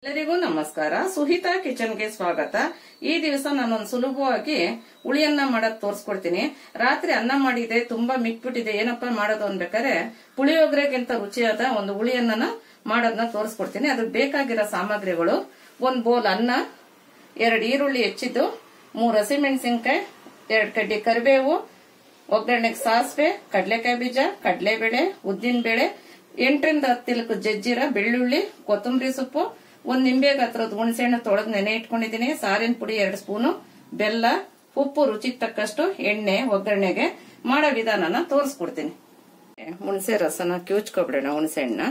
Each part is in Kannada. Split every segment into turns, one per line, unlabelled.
ಎಲ್ಲರಿಗೂ ನಮಸ್ಕಾರ ಸುಹಿತಾ ಕಿಚನ್ಗೆ ಸ್ವಾಗತ ಈ ದಿವಸ ನಾನೊಂದು ಸುಲಭವಾಗಿ ಹುಳಿಯನ್ನ ಮಾಡೋದ್ ತೋರಿಸ್ಕೊಡ್ತೀನಿ ರಾತ್ರಿ ಅನ್ನ ಮಾಡಿದೆ ತುಂಬಾ ಮಿಕ್ಬಿಟ್ಟಿದೆ ಏನಪ್ಪಾ ಮಾಡೋದು ಅನ್ಬೇಕಾದ್ರೆ ಪುಳಿಯೋಗರೆಗಿಂತ ರುಚಿಯಾದ ಒಂದು ಹುಳಿಯನ್ನ ಮಾಡೋದನ್ನ ತೋರಿಸ್ಕೊಡ್ತೀನಿ ಅದಕ್ಕೆ ಬೇಕಾಗಿರೋ ಸಾಮಗ್ರಿಗಳು ಒಂದ್ ಬೋಲ್ ಅನ್ನ ಎರಡು ಈರುಳ್ಳಿ ಹೆಚ್ಚಿದ್ದು ಮೂರು ಹಸಿಮೆಣಸಿನ್ಕಾಯಿ ಎರಡು ಕಡ್ಡಿ ಕರಿಬೇವು ಒಗ್ಗರಣೆಗೆ ಸಾಸಿವೆ ಕಡಲೆಕಾಯಿ ಬೀಜ ಕಡಲೆಬೇಳೆ ಉದ್ದಿನಬೇಳೆ ಎಂಟರಿಂದ ಹತ್ತಿಲಕ್ಕೆ ಜಜ್ಜಿರ ಬೆಳ್ಳುಳ್ಳಿ ಕೊತ್ತಂಬರಿ ಸೊಪ್ಪು ಒಂದ್ ನಿಂಬೆ ಗಾತ್ರದ ಹುಣಸೆಹಣ್ಣು ತೊಳೆದು ನೆನೆ ಇಟ್ಕೊಂಡಿದ್ದೀನಿ ಸಾರಿನ ಪುಡಿ ಎರಡು ಸ್ಪೂನು ಬೆಲ್ಲ ಉಪ್ಪು ರುಚಿಗೆ ತಕ್ಕಷ್ಟು ಎಣ್ಣೆ ಒಗ್ಗರಣೆಗೆ ಮಾಡೋ ವಿಧಾನನ ತೋರಿಸ್ಕೊಡ್ತೀನಿ ಹುಣಸೆ ರಸನ ಕಿವುಚ್ಕೊಬಿಡೋಣ ಹುಣಸೆ ಹಣ್ಣ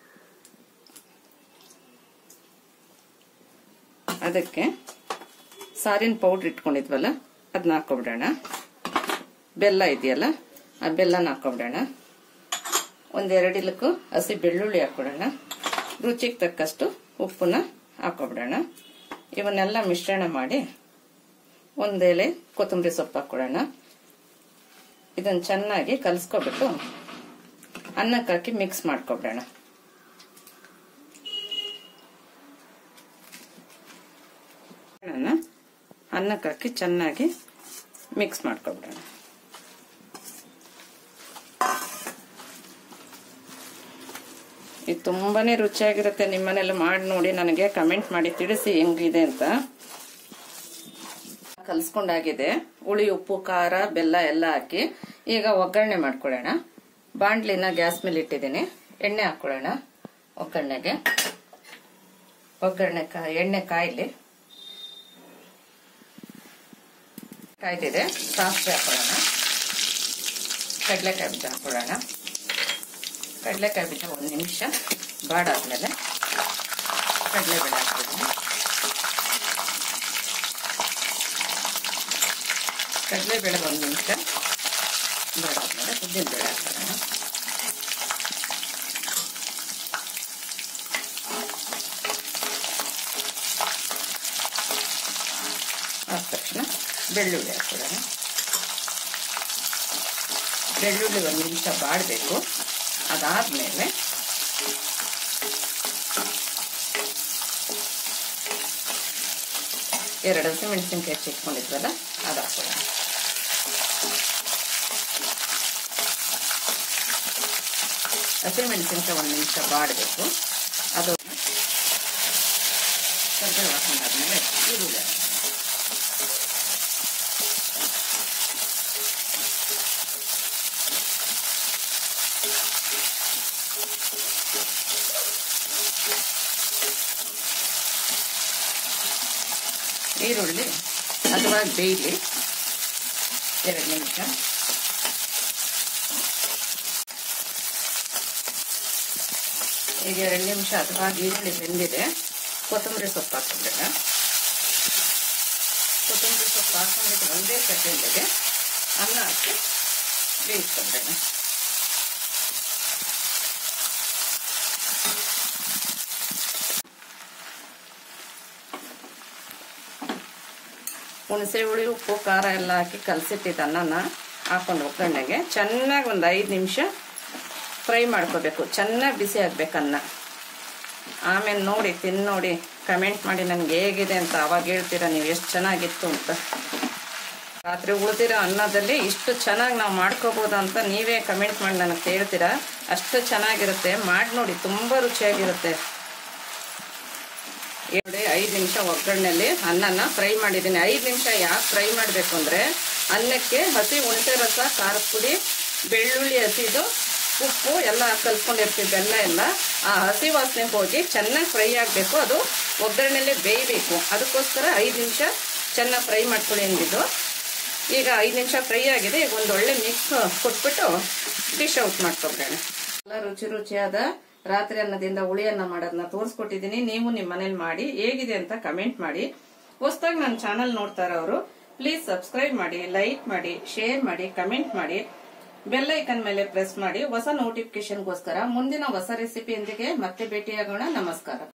ಅದಕ್ಕೆ ಸಾರಿನ ಪೌಡ್ರ್ ಇಟ್ಕೊಂಡಿದ್ವಲ್ಲ ಅದನ್ನ ಹಾಕೊಬಿಡೋಣ ಬೆಲ್ಲ ಇದೆಯಲ್ಲ ಆ ಬೆಲ್ಲನ ಹಾಕೊಬಿಡೋಣ ಒಂದೆರಡು ಇಲಕ್ಕು ಹಸಿ ಬೆಳ್ಳುಳ್ಳಿ ಹಾಕೊಡೋಣ ರುಚಿಗೆ ತಕ್ಕಷ್ಟು ಉಪ್ಪನ್ನ ಹಾಕೊಬಿಡೋಣ ಇವನ್ನೆಲ್ಲ ಮಿಶ್ರಣ ಮಾಡಿ ಒಂದು ಎಲೆ ಕೊತ್ತಂಬರಿ ಸೊಪ್ಪು ಹಾಕೊಡೋಣ ಇದನ್ನು ಚೆನ್ನಾಗಿ ಕಲಿಸ್ಕೊಬಿಟ್ಟು ಅನ್ನಕ್ಕೆ ಹಾಕಿ ಮಿಕ್ಸ್ ಮಾಡ್ಕೊಬಿಡೋಣ ಅನ್ನಕ್ಕೆ ಹಾಕಿ ಚೆನ್ನಾಗಿ ಮಿಕ್ಸ್ ಮಾಡ್ಕೊಬಿಡೋಣ ಇದು ತುಂಬಾನೇ ರುಚಿಯಾಗಿರುತ್ತೆ ನಿಮ್ಮನೆಲ್ಲ ಮಾಡಿ ನೋಡಿ ನನಗೆ ಕಮೆಂಟ್ ಮಾಡಿ ತಿಳಿಸಿ ಹೆಂಗಿದೆ ಅಂತ ಕಲ್ಸ್ಕೊಂಡಾಗಿದೆ ಹುಳಿ ಉಪ್ಪು ಖಾರ ಬೆಲ್ಲ ಎಲ್ಲ ಹಾಕಿ ಈಗ ಒಗ್ಗರಣೆ ಮಾಡ್ಕೊಳ್ಳೋಣ ಬಾಂಡ್ಲಿನ ಗ್ಯಾಸ್ ಮೇಲೆ ಇಟ್ಟಿದ್ದೀನಿ ಎಣ್ಣೆ ಹಾಕೊಳ್ಳೋಣ ಒಗ್ಗರಣೆಗೆ ಒಗ್ಗರಣೆ ಎಣ್ಣೆ ಕಾಯಿಲಿ ಕಾಯ್ದಿದೆ ಸಾಸಿವೆ ಹಾಕೊಳ್ಳೋಣ ಕಡಲೆಕಾಯಿ ಬೀಜ ಹಾಕೊಳ್ಳೋಣ ಕಡಲೆಕಾಯಿ ಬೀಜ ಒಂದು ನಿಮಿಷ ಬಾಡಾದ್ಮೇಲೆ ಕಡಲೆಬೇಳೆ ಹಾಕ್ತೀನಿ ಕಡಲೆಬೇಳೆ ಒಂದು ನಿಮಿಷ ಬಾಡಾದ್ಮೇಲೆ ಉದ್ದಿನಬೇಳೆ ಹಾಕೋಣ ಆದ ತಕ್ಷಣ ಬೆಳ್ಳುಳ್ಳಿ ಹಾಕೊಳ್ಳೋಣ ಬೆಳ್ಳುಳ್ಳಿ ಒಂದು ನಿಮಿಷ ಬಾಡಬೇಕು ಅದಾದ್ಮೇಲೆ ಎರಡು ಹಸಿಮೆಣಸಿನ್ಕಾಯಿ ಹೆಚ್ಚಿಟ್ಕೊಂಡಿದ್ವಲ್ಲ ಅದು ಹಾಕೊಳ್ಳೋಣ ಹಸಿಮೆಣಸಿನ್ಕಾಯಿ ಒಂದು ನಿಮಿಷ ಬಾಡಬೇಕು ಅದು ಕರ್ಬೇವು ಹಾಕೊಂಡಾದ್ಮೇಲೆ ಈರುಳ್ಳಿ ಈರುಳ್ಳಿ ಅಥವಾ ಬೇಯಲಿ ಎರಡು ನಿಮಿಷ ಈಗ ಎರಡು ನಿಮಿಷ ಅಥವಾ ಈರುಳ್ಳಿ ಬೆಂದಿದೆ ಕೊತ್ತಂಬರಿ ಸೊಪ್ಪು ಹಾಕೊಂಡ್ರೆ ಕೊತ್ತಂಬರಿ ಸೊಪ್ಪು ಹಾಕೊಂಡಿದ್ದು ಒಂದೇ ಸೆಕೆಂಡಿಗೆ ಅನ್ನ ಹಾಕಿ ಬೇಯಿಸ್ಕೊಂಡ್ರೆ ಹುಣಸೆ ಹುಳಿ ಉಪ್ಪು ಖಾರ ಎಲ್ಲ ಹಾಕಿ ಕಲಸಿಟ್ಟಿದ್ದ ಅನ್ನನ ಹಾಕೊಂಡು ಒಗ್ಗರಣೆಗೆ ಚೆನ್ನಾಗಿ ಒಂದು ಐದು ನಿಮಿಷ ಫ್ರೈ ಮಾಡ್ಕೋಬೇಕು ಚೆನ್ನಾಗಿ ಬಿಸಿ ಆಗ್ಬೇಕು ಅನ್ನ ಆಮೇಲೆ ನೋಡಿ ತಿಂದು ನೋಡಿ ಕಮೆಂಟ್ ಮಾಡಿ ನನಗೆ ಹೇಗಿದೆ ಅಂತ ಅವಾಗ ಹೇಳ್ತೀರಾ ನೀವು ಎಷ್ಟು ಚೆನ್ನಾಗಿತ್ತು ಅಂತ ರಾತ್ರಿ ಉಳಿದಿರೋ ಅನ್ನದಲ್ಲಿ ಇಷ್ಟು ಚೆನ್ನಾಗಿ ನಾವು ಮಾಡ್ಕೋಬೋದು ಅಂತ ನೀವೇ ಕಮೆಂಟ್ ಮಾಡಿ ನನಗೆ ಹೇಳ್ತೀರಾ ಅಷ್ಟು ಚೆನ್ನಾಗಿರುತ್ತೆ ಮಾಡಿ ನೋಡಿ ತುಂಬ ರುಚಿಯಾಗಿರುತ್ತೆ ನೋಡಿ ಐದು ನಿಮಿಷ ಒಗ್ಗರಣೆಯಲ್ಲಿ ಅನ್ನನ ಫ್ರೈ ಮಾಡಿದ್ದೀನಿ ಐದು ನಿಮಿಷ ಯಾಕೆ ಫ್ರೈ ಮಾಡಬೇಕು ಅಂದರೆ ಅನ್ನಕ್ಕೆ ಹಸಿ ಹುಣಸೆ ರಸ ಖಾರದ ಪುಡಿ ಬೆಳ್ಳುಳ್ಳಿ ಹಸಿದು ಉಪ್ಪು ಎಲ್ಲ ಕಲ್ಸ್ಕೊಂಡಿರ್ತೀವಿ ಬೆಲ್ಲ ಎಲ್ಲ ಆ ಹಸಿ ವಾಸನೆ ಹೋಗಿ ಚೆನ್ನಾಗಿ ಫ್ರೈ ಆಗಬೇಕು ಅದು ಒಗ್ಗರಣೆಯಲ್ಲಿ ಬೇಯಬೇಕು ಅದಕ್ಕೋಸ್ಕರ ಐದು ನಿಮಿಷ ಚೆನ್ನಾಗಿ ಫ್ರೈ ಮಾಡ್ಕೊಳ್ಳಿ ಅಂದಿದ್ದು ಈಗ ಐದು ನಿಮಿಷ ಫ್ರೈ ಆಗಿದೆ ಈಗ ಒಂದು ಒಳ್ಳೆ ಮಿಕ್ಸ್ ಕೊಟ್ಬಿಟ್ಟು ಡಿಶ್ ಔಟ್ ಮಾಡ್ಕೊಬಿಡೋಣ ಎಲ್ಲ ರುಚಿ ರುಚಿಯಾದ ರಾತ್ರಿ ಅನ್ನದಿಂದ ಹುಳಿಯನ್ನ ಮಾಡೋದನ್ನ ತೋರಿಸ್ಕೊಟ್ಟಿದ್ದೀನಿ ನೀವು ನಿಮ್ಮ ಮನೇಲಿ ಮಾಡಿ ಹೇಗಿದೆ ಅಂತ ಕಮೆಂಟ್ ಮಾಡಿ ಹೊಸದಾಗಿ ನನ್ನ ಚಾನಲ್ ನೋಡ್ತಾ ಇರೋರು ಪ್ಲೀಸ್ ಸಬ್ಸ್ಕ್ರೈಬ್ ಮಾಡಿ ಲೈಕ್ ಮಾಡಿ ಶೇರ್ ಮಾಡಿ ಕಮೆಂಟ್ ಮಾಡಿ ಬೆಲ್ ಐಕನ್ ಮೇಲೆ ಪ್ರೆಸ್ ಮಾಡಿ ಹೊಸ ನೋಟಿಫಿಕೇಶನ್ಗೋಸ್ಕರ ಮುಂದಿನ ಹೊಸ ರೆಸಿಪಿಯೊಂದಿಗೆ ಮತ್ತೆ ಭೇಟಿಯಾಗೋಣ ನಮಸ್ಕಾರ